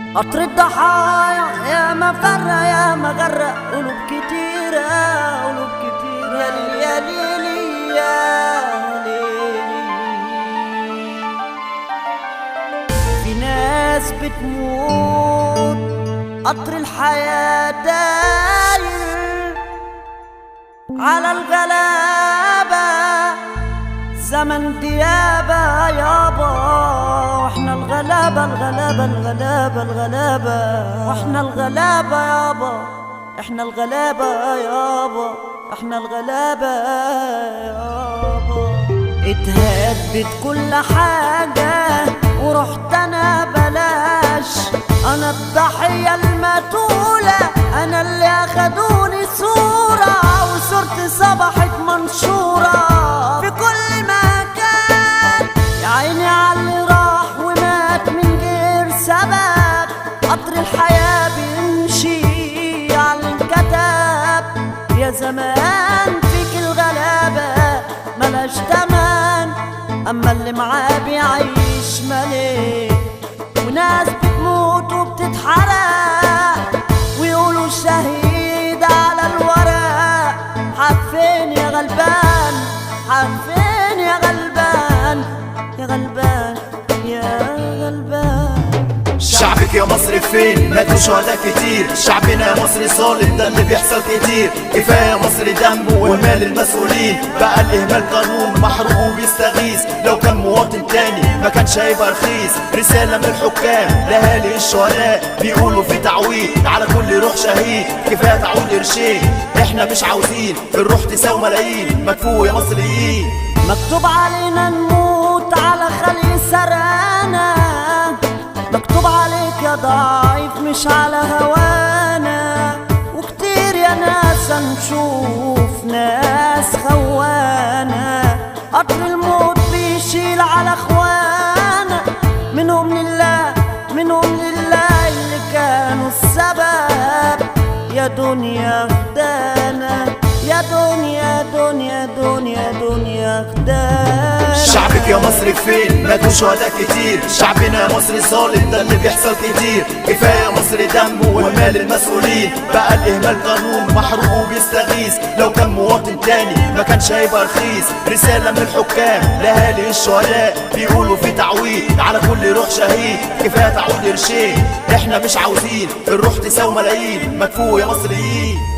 قطر الضحايا يا ما فرق يا ما غرق قلوب كتيرة قلوب كتيرة يا ليل يا ليل يا ليل في ناس بتموت قطر الحياة داير على الغلابة زمن ديابة يابا واحنا الغلابة الغلابة الغلابة الغلابة واحنا الغلابة يابا احنا الغلابة يابا احنا الغلابة يابا اتهدت كل حاجة ورحت انا بلاش انا الضحية المتولة انا اللي اخدوني صورة وصورتي صبحت منشورة في كل مكان يا عيني على اللي راح ومات من غير سبب قطر الحياة بيمشي على الكتاب يا زمان فيك الغلابة ملاش تمن أما اللي معاه بيعيش ملك وناس بتموت وبتتحرق ويقولوا الشهيد على الورق حق فين يا غلبان حق فين يا غلبان يا غلبان يا غلبان شعبك يا مصر فين ماتوا شهداء كتير شعبنا يا مصر صالح ده اللي بيحصل كتير كفايه مصر دم ومال المسؤولين بقى الاهمال قانون محروق وبيستغيث لو كان مواطن تاني ما كانش هيبقى رخيص رساله من الحكام لاهالي الشهداء بيقولوا في تعويض على كل روح شهيد كفايه تعويض قرشين احنا مش عاوزين الروح تساوي ملايين مدفوع يا مصريين مكتوب علينا نموت على خلي سرانا مكتوب عليك يا ضعيف مش على هوانا وكتير يا ناس نشوف ناس خوانا قطر الموت بيشيل على اخوانا منهم لله منهم لله اللي كانوا السبب يا دنيا خدانا يا دنيا دنيا دنيا دنيا خدانا شعبك يا مصر فين ماتوا شهداء كتير شعبنا يا مصر ظالم ده اللي بيحصل كتير كفايه مصر دم ومال المسؤولين بقى الاهمال قانون محروق وبيستغيث لو كان مواطن تاني ما كانش هيبقى رخيص رساله من الحكام لاهالي الشهداء بيقولوا في تعويض على كل روح شهيد كفايه تعويض قرشين احنا مش عاوزين الروح تساوي ملايين مدفوع يا مصريين